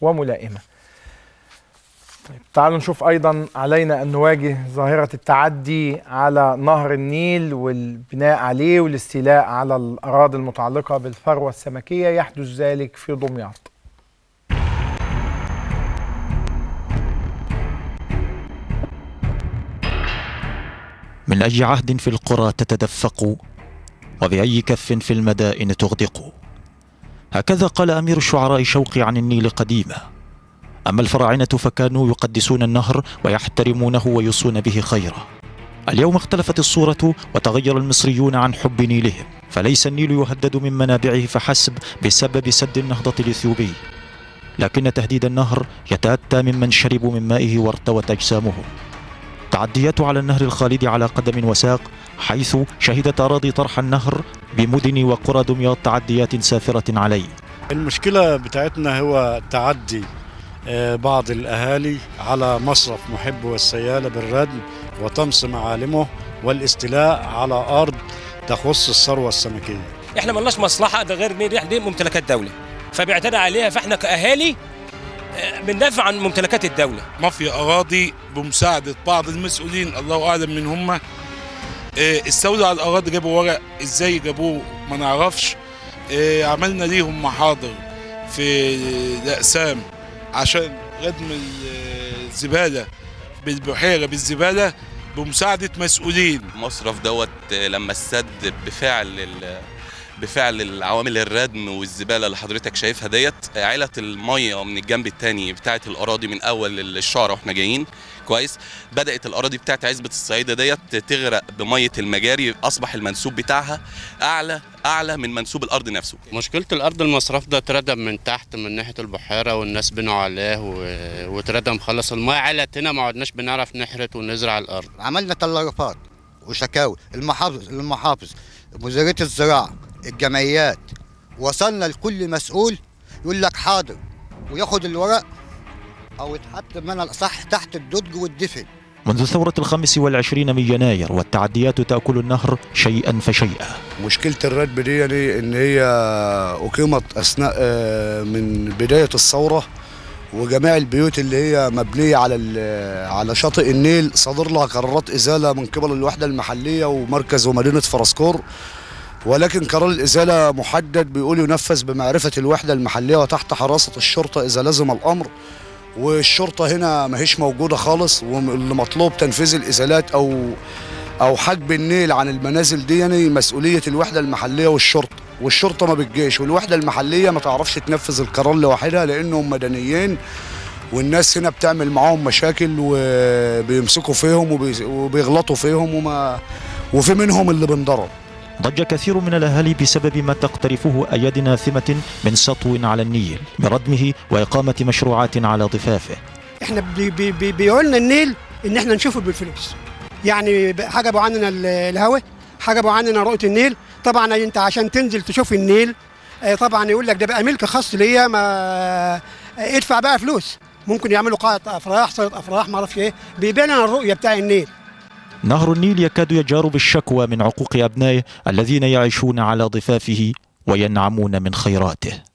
وملائمة طيب تعالوا نشوف أيضا علينا أن نواجه ظاهرة التعدي على نهر النيل والبناء عليه والاستيلاء على الأراضي المتعلقة بالثروة السمكية يحدث ذلك في دمياط من أي عهد في القرى تتدفق وبأي كف في المدائن تغدق هكذا قال أمير الشعراء شوقي عن النيل قديما أما الفراعنة فكانوا يقدسون النهر ويحترمونه ويوصون به خيرا اليوم اختلفت الصورة وتغير المصريون عن حب نيلهم فليس النيل يهدد من منابعه فحسب بسبب سد النهضة الإثيوبي لكن تهديد النهر يتأتى ممن شربوا من مائه وارتوت أجسامهم تعديات على النهر الخالد على قدم وساق حيث شهدت أراضي طرح النهر بمدن وقرى دمياط تعديات سافرة عليه المشكلة بتاعتنا هو تعدي آه، بعض الأهالي على مصرف محب والسيالة بالردم وطمس معالمه والاستيلاء على أرض تخص الثروة السمكية احنا ملناش مصلحه ده غير ان دي ممتلكات دوله فبيعتدى عليها فاحنا كاهالي آه، بندافع عن ممتلكات الدوله مافيا اراضي بمساعده بعض المسؤولين الله اعلم من هم استولوا على الاراضي جابوا ورق ازاي جابوه ما نعرفش آه، عملنا ليهم محاضر في الاقسام عشان ردم ال- الزباله بالبحيره بالزباله بمساعده مسؤولين مصرف دوت لما السد بفعل ال- بفعل العوامل الردم والزباله اللي حضرتك شايفها ديت عيله الميه من الجنب الثاني بتاعه الاراضي من اول الشعر واحنا جايين كويس بدات الاراضي بتاعه عزبه الصعيده ديت تغرق بميه المجاري اصبح المنسوب بتاعها اعلى اعلى من منسوب الارض نفسه مشكلة الأرض المصرف ده اتردم من تحت من ناحية البحيرة والناس بنوا عليه و- واتردم خلص الماء علت هنا ما عدناش بنعرف نحرث ونزرع الأرض عملنا تلغفات وشكاوي المحافظ المحافظ مديريه الزراعه الجمعيات وصلنا لكل مسؤول يقول لك حاضر وياخد الورق او يتحط بمعنى الاصح تحت الدرج والدفن منذ ثورة الخامس والعشرين من يناير والتعديات تأكل النهر شيئا فشيئا مشكلة الردم دي يعني إن هي أقيمت أثناء آه، من بداية الثورة وجميع البيوت اللي هي مبنية على ال- على شاطئ النيل صدر لها قرارات إزالة من قبل الوحدة المحلية ومركز ومدينة فرسكور ولكن قرار الإزالة محدد بيقول ينفذ بمعرفة الوحدة المحلية وتحت حراسة الشرطة إذا لزم الأمر والشرطة هنا ماهيش موجودة خالص واللي مطلوب تنفيذ الإزالات أو أو حجب النيل عن المنازل دي يعني مسؤولية الوحدة المحلية والشرطة والشرطة ما بتجيش والوحدة المحلية ما تعرفش تنفذ القرار لوحدها لأنهم مدنيين والناس هنا بتعمل معاهم مشاكل وبيمسكوا فيهم وبي- وبيغلطوا فيهم وما وفي منهم اللي بنضرب ضج كثير من الأهالي بسبب ما تقترفه أيادي ناثمة من سطو على النيل بردمه وإقامة مشروعات على ضفافه احنا بي بي بي بيقولنا النيل ان احنا نشوفه بالفلوس يعني ب- حجبوا عننا ال- الهواء حجبوا عننا رؤيه النيل طبعا انت عشان تنزل تشوف النيل آه، طبعا يقول لك ده بقى ملك خاص ليا ما آه، ادفع بقى فلوس ممكن يعملوا قاعه افراح صاله افراح ما اعرفش ايه بيبان لنا الرؤيه بتاع النيل نهر النيل يكاد يجار بالشكوى من عقوق أبنائه الذين يعيشون على ضفافه وينعمون من خيراته